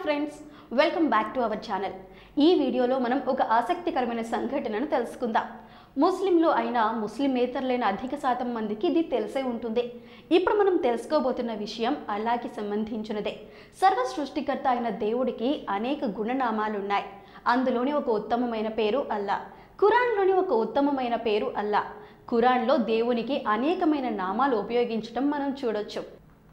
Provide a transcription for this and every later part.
friends welcome back to our channel ఈ వీడియోలో మనం ఒక ఆసక్తికరమైన సంఘటనను తెలుసుకుందాం ముస్లింలు అయినా ముస్లిమేతరులైన అధిక శాతం మందికి ఇది తెలిసే ఉంటుంది ఇప్పుడు మనం తెలుసుకోబోతున్న విషయం అల్లాకి సంబంధించినదే సర్వ సృష్టికర్త అయిన దేవుడికి అనేక గుణనామాలున్నాయి అందులోని ఒక ఉత్తమమైన పేరు అల్లా ఖురాన్లోని ఒక ఉత్తమమైన పేరు అల్లా ఖురాన్లో దేవునికి అనేకమైన నామాలు ఉపయోగించడం మనం చూడొచ్చు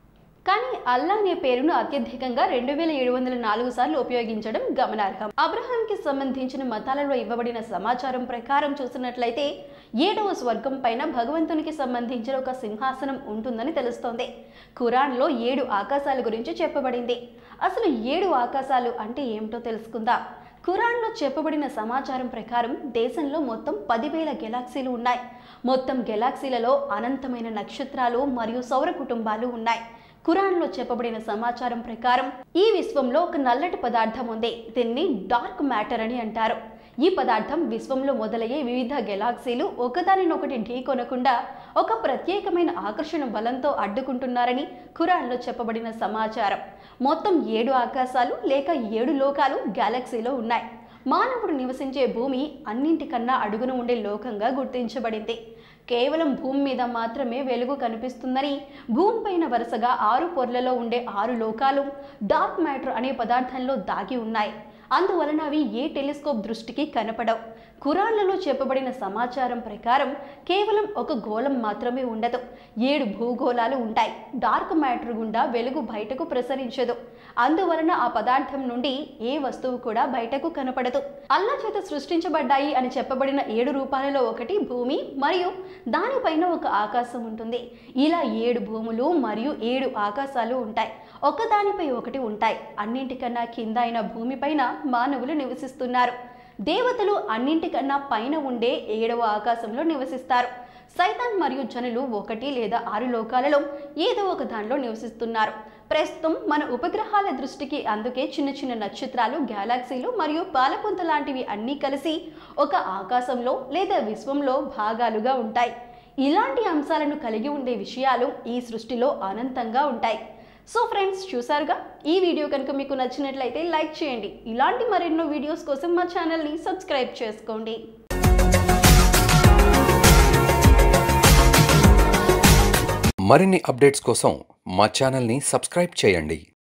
కానీ అల్లా అనే పేరును అత్యధికంగా రెండు వేల ఏడు వందల నాలుగు సార్లు ఉపయోగించడం గమనార్హం అబ్రహాంకి సంబంధించిన మతాలలో ఇవ్వబడిన సమాచారం ప్రకారం చూసినట్లయితే ఏడవ స్వర్గం పైన భగవంతునికి సంబంధించిన ఒక సింహాసనం ఉంటుందని తెలుస్తోంది ఖురాన్లో ఏడు ఆకాశాల గురించి చెప్పబడింది అసలు ఏడు ఆకాశాలు అంటే ఏమిటో తెలుసుకుందాం ఖురాన్లో చెప్పబడిన సమాచారం ప్రకారం దేశంలో మొత్తం పదివేల గెలాక్సీలు ఉన్నాయి మొత్తం గెలాక్సీలలో అనంతమైన నక్షత్రాలు మరియు సౌర కుటుంబాలు ఉన్నాయి ఖురాన్లో చెప్పబడిన సమాచారం ప్రకారం ఈ విశ్వంలో ఒక నల్లటి పదార్థం ఉంది దీన్ని డార్క్ మ్యాటర్ అని అంటారు ఈ పదార్థం విశ్వంలో మొదలయ్యే వివిధ గెలాక్సీలు ఒకదానినొకటి ఢీకొనకుండా ఒక ప్రత్యేకమైన ఆకర్షణ బలంతో అడ్డుకుంటున్నారని ఖురాన్లో చెప్పబడిన సమాచారం మొత్తం ఏడు ఆకాశాలు లేక ఏడు లోకాలు గ్యాలక్సీలో ఉన్నాయి మానవుడు నివసించే భూమి అన్నింటికన్నా అడుగున ఉండే లోకంగా గుర్తించబడింది కేవలం భూమి మీద మాత్రమే వెలుగు కనిపిస్తుందని భూమిపైన వరుసగా ఆరు పొరలలో ఉండే ఆరు లోకాలు డార్క్ మ్యాటర్ అనే పదార్థంలో దాగి ఉన్నాయి అందువలన అవి ఏ టెలిస్కోప్ దృష్టికి కనపడవు ఖురాన్లలో చెప్పబడిన సమాచారం ప్రకారం కేవలం ఒక గోళం మాత్రమే ఉండదు ఏడు భూగోళాలు ఉంటాయి డార్క్ మ్యాటర్ గుండా వెలుగు బయటకు ప్రసరించదు అందువలన ఆ పదార్థం నుండి ఏ వస్తువు కూడా బయటకు కనపడదు అల్లా చేత సృష్టించబడ్డాయి అని చెప్పబడిన ఏడు రూపాలలో ఒకటి భూమి మరియు దానిపైన ఒక ఆకాశం ఉంటుంది ఇలా ఏడు భూములు మరియు ఏడు ఆకాశాలు ఉంటాయి ఒకదానిపై ఒకటి ఉంటాయి అన్నింటికన్నా కింద అయిన భూమిపైన మానవులు నివసిస్తున్నారు దేవతలు అన్నింటికన్నా పైన ఉండే ఏడవ ఆకాశంలో నివసిస్తారు సైతాన్ మరియు జనులు ఒకటి లేదా ఆరు లోకాలలో ఏదో ఒక దానిలో నివసిస్తున్నారు ప్రస్తుతం మన ఉపగ్రహాల దృష్టికి అందుకే చిన్న చిన్న నక్షత్రాలు గ్యాలాక్సీలు మరియు పాలపుంత లాంటివి అన్నీ కలిసి ఒక ఆకాశంలో లేదా విశ్వంలో భాగాలుగా ఉంటాయి ఇలాంటి అంశాలను కలిగి ఉండే విషయాలు ఈ సృష్టిలో అనంతంగా ఉంటాయి సో ఫ్రెండ్స్ చూసారుగా ఈ వీడియో కనుక మీకు నచ్చినట్లయితే లైక్ చేయండి ఇలాంటి మరెన్నో వీడియోస్ కోసం మా ఛానల్ని సబ్స్క్రైబ్ చేసుకోండి మరిన్ని అప్డేట్స్ కోసం మా ఛానల్ని సబ్స్క్రైబ్ చేయండి